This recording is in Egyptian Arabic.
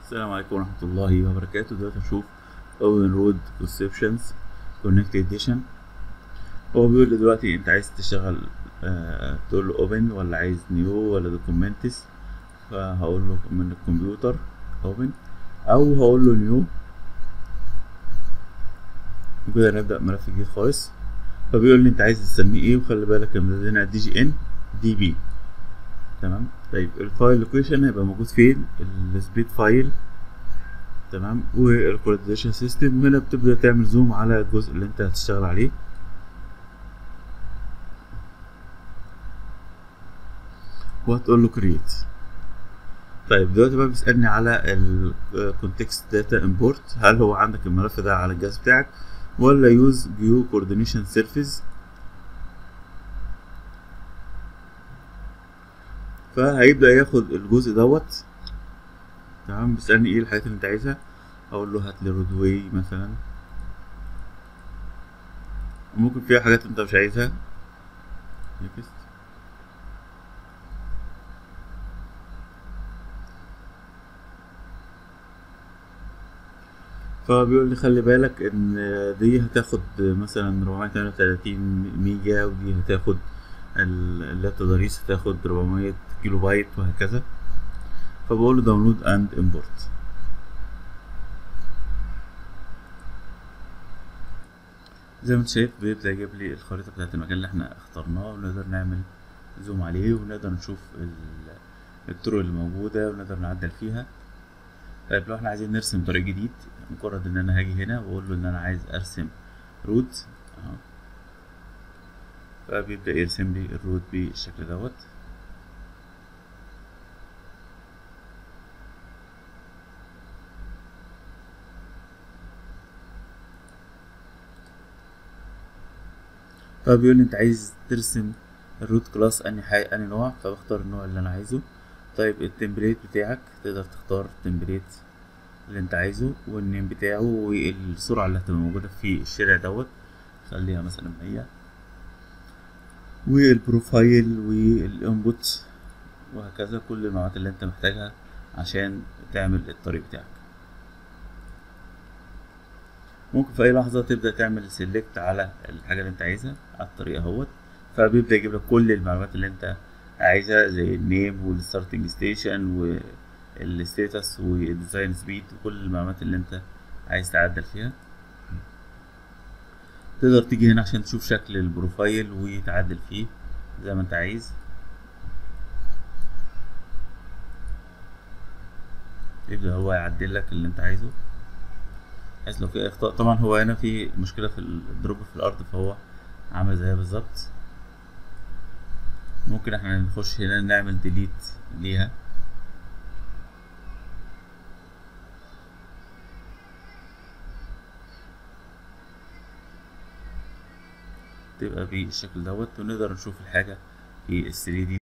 السلام عليكم ورحمة الله وبركاته دلوقتي هنشوف Open Road Conceptions Connect Edition هو بيقول لي دلوقتي انت عايز تشتغل آه تقول له Open ولا عايز New ولا Documents فهقول له من الكمبيوتر Open أو هقول له New وكده نبدأ ملف جديد خالص فبيقول لي انت عايز تسميه ايه وخلي بالك ان هنا دي جي ان دي بي تمام طيب الفايل لوكيشن هيبقى موجود فين السبيد فايل تمام والكوردينيشن سيستم هنا بتبدا تعمل زوم على الجزء اللي انت هتشتغل عليه وهتقول له كرييت طيب دلوقتي بقى بيسألني على الكونتكست داتا امبورت هل هو عندك الملف ده على الجهاز بتاعك ولا يوز جيو كوردينيشن سيرفيس فهيبدأ ياخد الجزء دوت تمام بيسألني ايه الحاجات اللي انت عايزها اقول له هات لي رودواي مثلا ممكن فيها حاجات انت مش عايزها نكست فبيقول لي خلي بالك ان دي هتاخد مثلا 438 ميجا ودي هتاخد اللي التضاريس هتاخد 400 كيلو بايت وهكذا فبقول له داونلود اند امبورت زي ما انت شايف بيبدأ يجيب لي الخريطة بتاعت المكان اللي احنا اخترناه ونقدر نعمل زوم عليه ونقدر نشوف الطرق اللي موجودة ونقدر نعدل فيها طيب لو احنا عايزين نرسم طريق جديد مجرد ان انا هاجي هنا واقول له ان انا عايز ارسم روت اهو فبيبدأ يرسم لي الروت بالشكل دوت فبيقول لي انت عايز ترسم الروت كلاس انهي حاجة انهي نوع فبختار النوع اللي انا عايزه طيب التمبليت بتاعك تقدر تختار التمبليت اللي انت عايزه والنيم بتاعه والسرعة اللي هتبقى موجودة في الشارع دوت خليها مثلا مية والبروفايل والانبوت وهكذا كل المعلومات اللي انت محتاجها عشان تعمل الطريق بتاعك ممكن في اي لحظة تبدأ تعمل سيلكت على الحاجة اللي انت عايزها على الطريق اهوت فبيبدأ يجيب لك كل المعلومات اللي انت عايزها زي النيم والستارتنج ستيشن والستاتس والديزاين سبيد وكل المعلومات اللي انت عايز تعدل فيها تقدر تيجي هنا عشان تشوف شكل البروفايل وتعدل فيه زي ما انت عايز يبدأ هو يعدل لك اللي انت عايزه بحيث لو في اخطاء طبعا هو هنا في مشكلة في الدروب في الارض فهو عامل زيها بالظبط ممكن احنا نخش هنا نعمل ديليت ليها تبقى بالشكل دوت ونقدر نشوف الحاجة في ال 3 دي